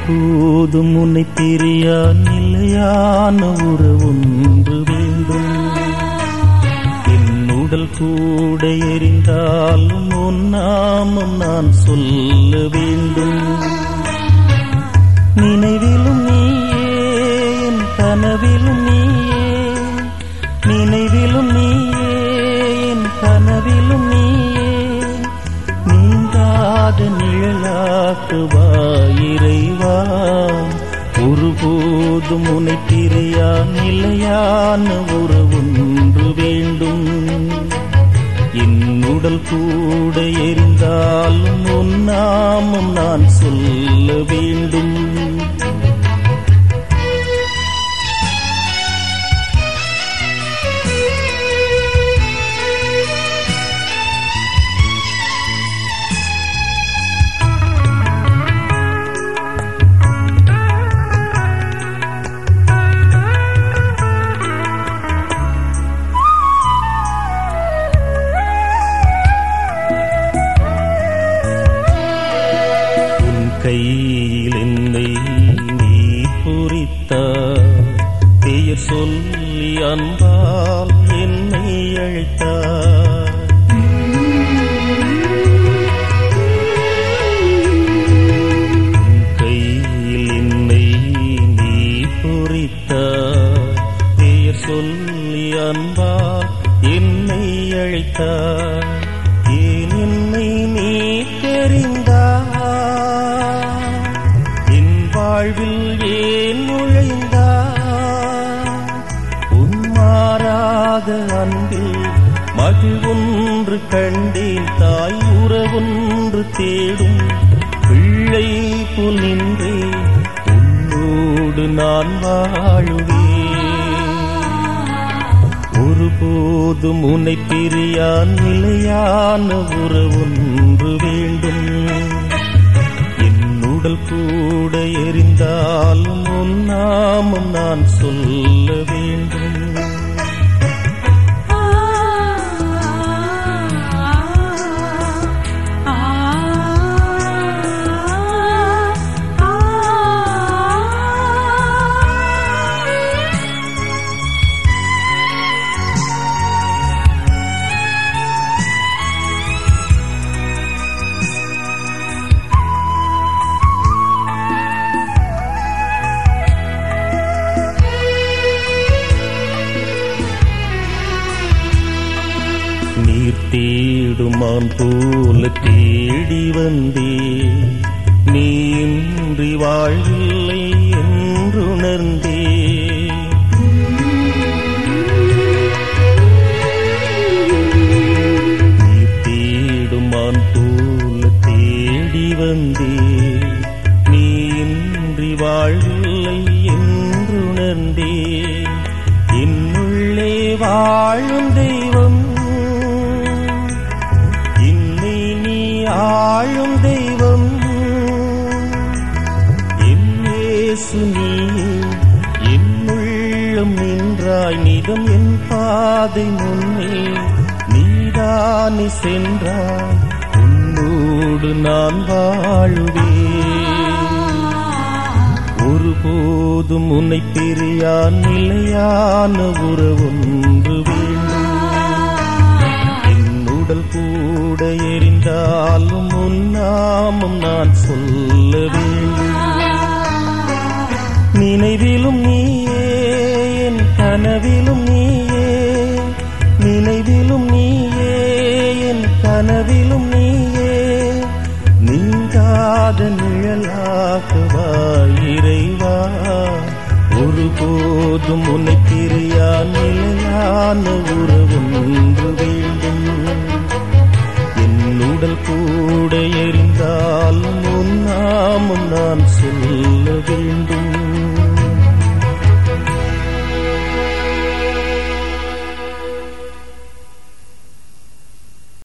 ஒருபோதும் உன்னை பிரியா நிலையான உறவொன்று வேண்டும் என் உடல் கூட எரிந்தாலும் உன் நாமம் நான் சொல்ல வேண்டும் நினைவிலும் நீயே என் கனவிலும் நீயே நினைவிலும் நீயே என் கனவிலும் நீயே நீங்காத நிழலாக்குவாய் இறைவா ஒருபோதும் உனை பிரியா நிலையான உறவொன்று வேண்டும் என் உடல் கூட எரிந்தாலும் உன் நாமம் நான் சொல்ல வேண்டும் உன் கையில் என்னை நீ பொறித்தார் பெயர் சொல்லி அன்பால் என்னை அழைத்தார் உன் கையில் என்னை நீ பொறித்தார் பெயர் சொல்லி அன்பால் என்னை அழைத்தார் ஏன் என்னை நீ தெரிந்தார் என் வாழ்வில் ஏன் நுழைந்தார் உன் மாறாத அன்பில் மகிழ்வொன்று கண்டேன் தாய் உறவொன்று தேடும் பிள்ளை போல் நின்றேன் உன்னோடு நான் வாழுவேன் ஒருபோதும் உன்னை பிரியா நிலையான உறவொன்று வேண்டும் என் உடல் கூட எரிந்தாலும் உன் நாமம் நான் சொல்ல வேண்டும் நீர் தேடுமான் போல தேடி வந்தே நீ இன்றி வாழ்வில்லை என்றுணர்ந்தே நீர் தேடுமான் போல தேடி வந்தே நீ இன்றி வாழ்வில்லை என்றுணர்ந்தே என்னுள்ளே வாழும் தெய்வம் இன்னை நீ ஆளும் தெய்வம் என்னேசு நீ என்னுள்ளம் நின்றாய் நிதம் என் பாதை முன்னே நீதானி சென்றாய் உன்னோடு நான் வாழுவேன் ஒருபோதும் உன்னை பிரியா நிலையான உறவொன்று வேண்டும் என் உடல் கூட எரிந்தாலும் உன் நாமம் நான் சொல்ல வேண்டும் நினைவிலும் நீயே என் கனவிலும் நீயே நினைவிலும் நீயே என் கனவிலும் நீயே நீங்காத நிழலாக்குவாய் இறைவா ஒருபோதும் உன்னை பிரியா நிலையான உறவொன்று வேண்டும் என் உடல் கூட எரிந்தாலும் உன் நாமம் நான் சொல்ல வேண்டும்